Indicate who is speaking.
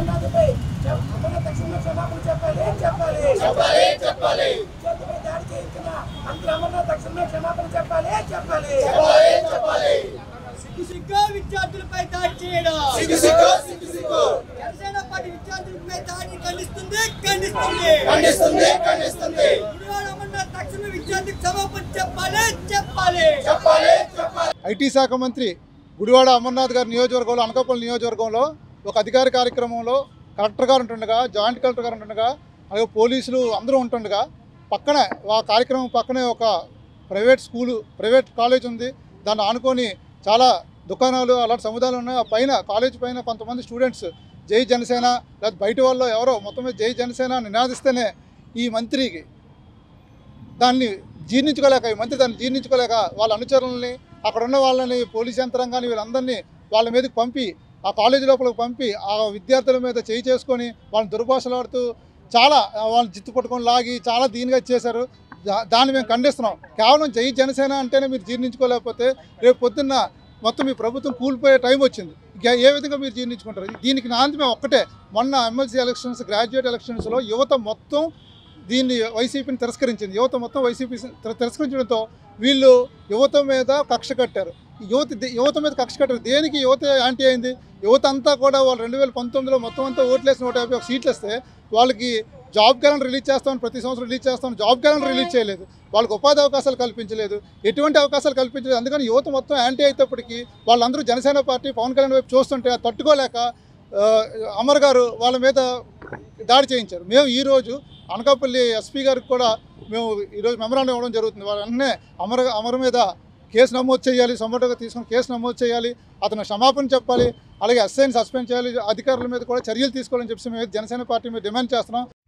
Speaker 1: అమర్నాథ్పై అమర్నాథ్ తక్షణమే క్షమాపణ చెప్పాలి చెప్పాలి
Speaker 2: చెప్పాలి చెప్పాలి
Speaker 1: విద్యార్థిపై దాడి చేయించిన మంత్రి అమర్నాథ్ తక్షణమే క్షమాపణ చెప్పాలి చెప్పాలి
Speaker 2: చెప్పాలి చెప్పాలి
Speaker 3: సిగ్గు సిగ్గు విద్యార్థులపై దాడి చేయడం
Speaker 2: సిగ్గు సిగ్గు సిగ్గు సిగ్గు
Speaker 3: జనసేన పార్టీ విద్యార్థులపై దాడిని ఖండిస్తుంది ఖండిస్తుంది
Speaker 2: ఖండిస్తుంది ఖండిస్తుంది
Speaker 3: గుడివాడ అమర్నాథ్ తక్షణమే విద్యార్థికి క్షమాపణ చెప్పాలి చెప్పాలి
Speaker 2: చెప్పాలి చెప్పాలి
Speaker 4: ఐటీ శాఖ మంత్రి గుడివాడ అమర్నాథ్ గారి నియోజకవర్గంలో అనకాపల్లి నియోజకవర్గంలో ఒక అధికార కార్యక్రమంలో కలెక్టర్ గారు ఉంటుండగా జాయింట్ కలెక్టర్ గారు ఉంటుండగా అలాగే పోలీసులు అందరూ ఉంటుండగా పక్కనే ఆ కార్యక్రమం పక్కనే ఒక ప్రైవేట్ స్కూలు ప్రైవేట్ కాలేజ్ ఉంది దాన్ని ఆనుకొని చాలా దుకాణాలు అలాంటి సముదాయాలు ఉన్నాయి ఆ పైన కాలేజ్ పైన కొంతమంది స్టూడెంట్స్ జై జనసేన లేదా బయట వాళ్ళు ఎవరో మొత్తం మీద జై జనసేన అని నినాదిస్తేనే ఈ మంత్రికి దాన్ని జీర్ణించుకోలేక ఈ మంత్రి దాన్ని జీర్ణించుకోలేక వాళ్ళ అనుచరులని అక్కడ ఉన్న వాళ్ళని పోలీస్ యంత్రాంగాన్ని వీళ్ళందరినీ వాళ్ళ మీదకి పంపి ఆ కాలేజీ లోపలికి పంపి ఆ విద్యార్థుల మీద చేయి చేసుకొని వాళ్ళని దుర్భాషలాడుతూ చాలా ఆ, వాళ్ళని జిత్తు పట్టుకొని లాగి చాలా దీనిగా చేశారు దా- దాన్ని మేము ఖండిస్తున్నాం కేవలం జై జనసేన అంటేనే మీరు జీర్ణించుకోలేకపోతే రేపు పొద్దున్న మొత్తం మీ ప్రభుత్వం కూలిపోయే టైం వచ్చింది ఇక ఏ విధంగా మీరు జీర్ణించుకుంటారు దీనికి నాంది మేము ఒక్కటే మొన్న ఎమ్మెల్సీ ఎలక్షన్స్ గ్రాడ్యుయేట్ ఎలక్షన్స్లో యువత మొత్తం దీన్ని వైసీపీని తిరస్కరించింది యువత మొత్తం వైసీపీ తిర- తిరస్కరించడంతో వీళ్ళు యువత మీద కక్ష కట్టారు ఈ యువత దే- యువత మీద కక్ష కట్టారు దేనికి యువత యాంటీ అయింది యువత అంతా కూడా వాళ్ళు రెండు వేల పంతొమ్మిదిలో మొత్తం అంతా ఓట్లేసి నూట యాభై ఒక సీట్లు వస్తే వాళ్ళకి జాబ్ క్యాలెండర్ రిలీజ్ చేస్తామని ప్రతి సంవత్సరం రిలీజ్ చేస్తామని జాబ్ క్యాలెండర్ రిలీజ్ చేయలేదు వాళ్ళకి ఉపాధి అవకాశాలు కల్పించలేదు ఎటువంటి అవకాశాలు కల్పించలేదు అందుకని యువత మొత్తం యాంటీ అయినప్పటికీ వాళ్ళందరూ జనసేన పార్టీ పవన్ కళ్యాణ్ వైపు చూస్తుంటే అది తట్టుకోలేక ఆ, అమర్ గారు వాళ్ళ మీద దాడి చేయించారు మేము ఈరోజు అనకాపల్లి ఎస్పీ గారికి కూడా మేము ఈరోజు మెమరాండం ఇవ్వడం జరుగుతుంది వాళ్ళ వెంటనే అమర్ అమర్ మీద కేసు నమోదు చేయాలి సొమ్మటోగా తీసుకుని కేసు నమోదు చేయాలి అతను క్షమాపణ చెప్పాలి అలాగే ఎస్ఐని సస్పెండ్ చేయాలి అధికారుల మీద కూడా చర్యలు తీసుకోవాలని చెప్పి మేము జనసేన పార్టీ మీద డిమాండ్ చేస్తున్నాం